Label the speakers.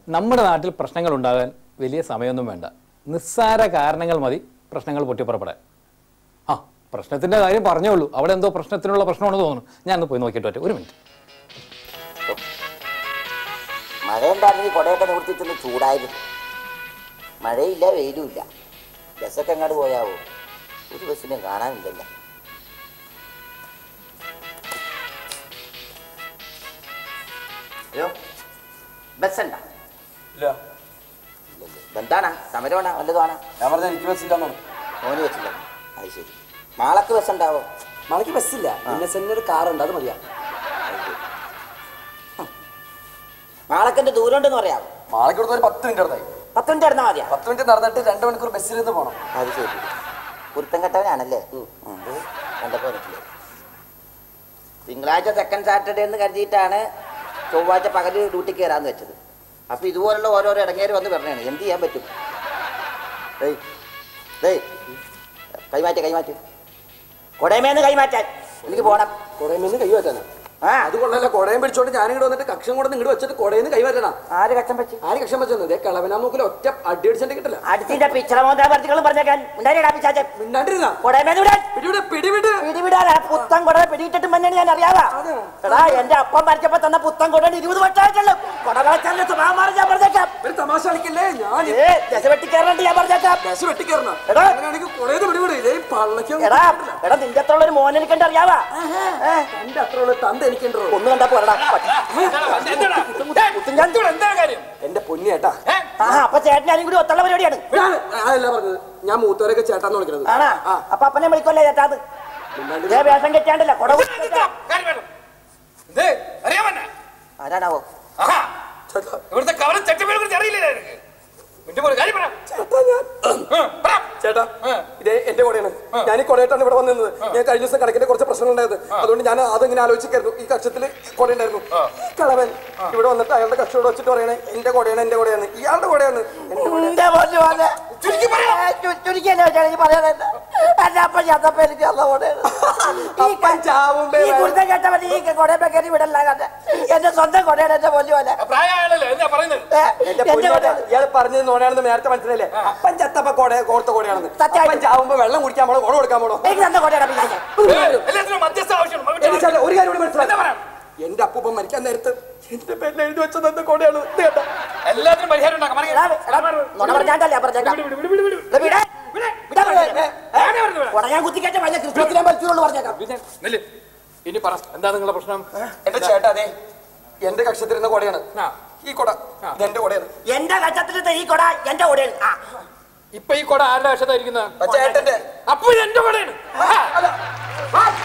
Speaker 1: നമ്മുടെ നാട്ടിൽ പ്രശ്നങ്ങൾ ഉണ്ടാകാൻ വലിയ സമയമൊന്നും വേണ്ട നിസ്സാര കാരണങ്ങൾ മതി പ്രശ്നങ്ങൾ പൊട്ടിപ്പുറപ്പെടാൻ ആ പ്രശ്നത്തിന്റെ കാര്യം പറഞ്ഞേ ഉള്ളൂ അവിടെ എന്തോ പ്രശ്നത്തിനുള്ള പ്രശ്നമാണെന്ന് തോന്നുന്നു ഞാൻ ഒന്ന് പോയി നോക്കിയിട്ട് വരട്ടെ ഒരു മിനിറ്റ്
Speaker 2: മഴ ഉണ്ടായിരുന്നെങ്കിൽ കുടയൊക്കെ നിവർത്തിച്ചൊന്ന് ചൂടായിരുന്നു മഴയില്ല വെയിലുമില്ല ബസ്സൊക്കെ എങ്ങോട്ട് പോയാവോ ഒരു ബസ്സിനെ കാണാനില്ലല്ലോ അയ്യോ ബസ്സുണ്ടാ
Speaker 3: ഇല്ല
Speaker 2: എന്താണാ സമരമാണോ വല്ലതുമാണോ
Speaker 3: ഞാൻ പറഞ്ഞ എനിക്ക് ബസ്സില്ലാന്നോ
Speaker 2: മോന് വെച്ചില്ല അത് ശരി മാളക്ക് ബസ് ഉണ്ടാവോ
Speaker 3: മഴയ്ക്ക് ബസ്സില്ല പിന്നെ സെന്നെ ഒരു കാറുണ്ട് അത് മതിയാ
Speaker 2: മാളക്കിന്റെ ദൂരം ഉണ്ടെന്ന് പറയാമോ
Speaker 3: മാളയ്ക്ക് കൊടുത്ത ഒരു പത്ത് മിനിറ്റ് നടന്നായി
Speaker 2: പത്ത് മിനിറ്റ് നടന്നാൽ മതിയാ
Speaker 3: പത്ത് മിനിറ്റ് നടന്നിട്ട് രണ്ട് മണിക്കൂർ ബസ്സിൽ നിന്ന് പോകണം
Speaker 2: അത് ശരി കുരുത്തം കെട്ടവനാണല്ലേ ഉം. കണ്ടപ്പോ മനസ്സിലായി തിങ്കളാഴ്ച സെക്കൻഡ് സാറ്റർഡേ എന്ന് കരുതിയിട്ടാണ് ചൊവ്വാഴ്ച പകല് ഡ്യൂട്ടിക്ക് കയറാന്ന് വെച്ചത് അപ്പൊ ഇതുപോലുള്ള ഓരോരോ ഇടങ്ങേര് വന്ന് പറഞ്ഞാണ് എന്ത് ചെയ്യാൻ പറ്റും ഡേയ് ഡേയ് കൈമാറ്റ് കൈമാറ്റ് കൊടയമേന്ന് കൈമാറ്റാൻ എനിക്ക് പോണം
Speaker 3: കുടയിൽ നിന്ന് കൈ പറ്റാനാ
Speaker 2: ആ
Speaker 3: അത് കൊള്ളല്ല കുടയും പിടിച്ചോണ്ട് ഞാനിങ്ങോട്ട് വന്നിട്ട് കക്ഷം കൊണ്ട് ഇങ്ങോട്ട് വെച്ചിട്ട് കുടയിൽ നിന്ന് കൈ പറ്റണ
Speaker 2: ആര് കഷ്ടം വെച്ച്
Speaker 3: ആര് കക്ഷം വെച്ചത് ദേ കളവനാ മൂക്കിൽ ഒറ്റ അടി അടിച്ചിട്ട് കിട്ടില്ല
Speaker 2: അടുത്തിന്റെ പിച്ചറമോദ്രാവർത്തികളും പറഞ്ഞേക്കാൻ ഉണ്ടായിട്ടാ പിച്ചാച്ചൻ
Speaker 3: മിണ്ടാണ്ടിരുന്ന
Speaker 2: കൊടയമേന്ന് വിടാൻ
Speaker 3: പിടിവിടെ പിടിവിട്
Speaker 2: പിടിവിടാനാ പുത്തൻ കൊട പിടിയിട്ടിട്ടും മഞ്ഞാണ് ഞാൻ അറിയാവാ എടാ എന്റെ അപ്പം മരിച്ചപ്പോ തന്ന പുത്തൻ കൊട ഇരുപത് വർഷമായിട്ടുള്ളൂ കൊട കളച്ചാലിന്റെ സ്വഭാവം മാറി ഞാൻ പറഞ്ഞേക്കാം
Speaker 3: ഒരു തമാശ കളിക്കല്ലേ ഞാൻ
Speaker 2: ഏ ദശ വെട്ടി കയറണ്ട് ഞാൻ പറഞ്ഞേക്കാം
Speaker 3: ബസ് വെട്ടിക്കയറണ
Speaker 2: എടാ.
Speaker 3: അങ്ങനെയാണെങ്കിൽ കുടയിൽ പിടിവിട് ഇതേ പള്ളക്കും
Speaker 2: എടാ എടാ നിന്റെ അത്ര ഒരു മോനെ എനിക്കെന്റെ അറിയാവാ ഏ,
Speaker 3: എന്റെ അത്ര ഉള്ള തന്ത എനിക്കുണ്ടോ
Speaker 2: ഒന്ന് കണ്ടാ പോരടാ പട്ടി. കുത്തും ഞാൻ.
Speaker 3: എന്റെ പൊന്നിയേട്ടാ
Speaker 2: ആഹാ അപ്പൊ ചേട്ടൻ ആരും കൂടി ഒത്തുള്ള പരിപാടിയാണ്
Speaker 3: ഞാൻ അതല്ല പറഞ്ഞത് ഞാൻ മൂത്തവരൊക്കെ ചേട്ടാന്ന് വിളിക്കണത്
Speaker 2: ആണാ
Speaker 3: ആ
Speaker 2: അപ്പൊ അപ്പനെ വിളിക്കല്ലേ ചേട്ടാത്
Speaker 3: മിണ്ടാണ്ടിരുന്നോ.
Speaker 2: ഇതേ വേഷം കെറ്റാണ്ടല്ല കൊട
Speaker 4: അറിയാമന്നെ
Speaker 2: ആരാണാവോ
Speaker 4: ആഹാ
Speaker 3: ചേട്ടാ
Speaker 4: ഇവിടുത്തെ കവലം ചട്ടിപ്പേരെ കുറിച്ച് അറിയില്ലേ നിനക്ക് മിണ്ടി പോലെ കാര്യം പറ
Speaker 3: ചേട്ടാ ഞാൻ
Speaker 4: ആ, പറ.
Speaker 3: ചേട്ടാ
Speaker 4: ആ.
Speaker 3: ഇതേ എന്റെ കൊടയാണ് ഞാൻ ഈ കൊടയായിട്ടാണ് ഇവിടെ വന്നത് ഞാൻ കഴിഞ്ഞ ദിവസം കണക്കിന്റെ കുറച്ച് പ്രശ്നം ഉണ്ടായത് അതുകൊണ്ട് ഞാൻ അതിങ്ങനെ ആലോചിക്കായിരുന്നു ഈ കക്ഷത്തില് കൊട ഉണ്ടായിരുന്നു ഈ കളവൻ ഇവിടെ വന്നിട്ട് അയാളുടെ കക്ഷ ഇവിടെ വെച്ചിട്ട് പറയണേ എന്റെ കൊടയാണ് എന്റെ കൊടയാണ് ഇയാളുടെ കൊടയാണ് എന്റെ കൊട
Speaker 2: എന്റെ പൊന്നു പോലെ ചുരുക്കി എന്നെ വെച്ചാൽ എനിക്ക് പറയാനല്ല എന്റെ അപ്പൻ ചത്തപ്പ എനിക്ക് തന്ന കൊടയാണ്
Speaker 3: അപ്പൻ ചാവുമ്പേ
Speaker 2: ഈ കുരുത്തം കേട്ടവൻ ഈ കൊടയപ്പ കയറി വിടല്ല കണ്ടെ എന്റെ സ്വന്തം കൊടയാണ് എന്റെ പൊന്നു പോലെ
Speaker 4: ആ പ്രായമായാലല്ലേ എന്താ പറയുന്നത്
Speaker 2: ഏ,
Speaker 3: എന്റെ
Speaker 2: എന്റെ
Speaker 3: പൊന്നോട്ടെ
Speaker 2: കൊടയാണ്
Speaker 3: ഇയാൾ പറഞ്ഞത് നോണയാണെന്ന് നേരത്തെ മനസ്സിലല്ലേ അപ്പൻ ചത്തപ്പ കൊട കോർത്ത കൊടയാണെന്ന്
Speaker 2: സത്യമായിട്ടും.
Speaker 3: അപ്പൻ ചാവുമ്പോ വെള്ളം കുടിക്കാൻ പോണോ കൊട കൊടുക്കാൻ പോണോ
Speaker 2: എനിക്ക് തന്ന കൊടയാണ് പിന്നെ
Speaker 4: ഏ, എല്ലാത്തിനും മധ്യസ്ഥ ആവശ്യമാണ് മറുപടി
Speaker 3: എനിക്ക് ചേട്ടാ, ഒരു കാര്യം കൂടി
Speaker 4: എന്താ
Speaker 3: മനസ്സിലായി
Speaker 4: പറയാം
Speaker 3: എന്റെ അപ്പൂപ്പൻ മരിക്കാൻ നേരത്ത് എന്റെ പേരിൽ എഴുതി വെച്ചത് എന്റെ കൊടയാണ് ഇത് കേട്ടോ
Speaker 4: എല്ലാത്തിനും പരിഹാരം ഉണ്ടാക്കാം മറിയ.
Speaker 2: എടാ, എടാ, നുണ പറഞ്ഞാണ്ടല്ലേ പറഞ്ഞേക്കാം
Speaker 4: വിട്, വിട്, വിട്, വിട്, വിട്.
Speaker 2: എടാ, വിടാൻ.
Speaker 4: വിട്.
Speaker 2: വിടാൻ പറഞ്ഞേ.
Speaker 4: ഞാനേ പറഞ്ഞു വിടാം.
Speaker 2: കൊട ഞാൻ കുത്തിക്കേറ്റ വലിയ ക്രിസ്മസിനെ മരിച്ചുള്ളൂ പറഞ്ഞേക്കാം
Speaker 4: പിന്നെ, നെല്ല്. ഇനി പറ എന്താ നിങ്ങളുടെ പ്രശ്നം
Speaker 3: എന്റെ ചേട്ടാ അതെ എന്റെ കക്ഷത്തിരുന്ന കൊടയാണ്
Speaker 4: ആ.
Speaker 3: ഈ കൊട ഇതെന്റെ കൊടയാണ്
Speaker 2: എന്റെ കച്ചത്തിലത്തെ ഈ കൊട എന്റെ കൊടയാണ് ആ
Speaker 4: ഇപ്പൊ ഈ കൊട ആരുടെ വശത്തായിരിക്കുന്നത്
Speaker 3: ആ ചേട്ടന്റെ
Speaker 4: അപ്പൊ ഇത് എന്റെ കൊടയാണ് ആ.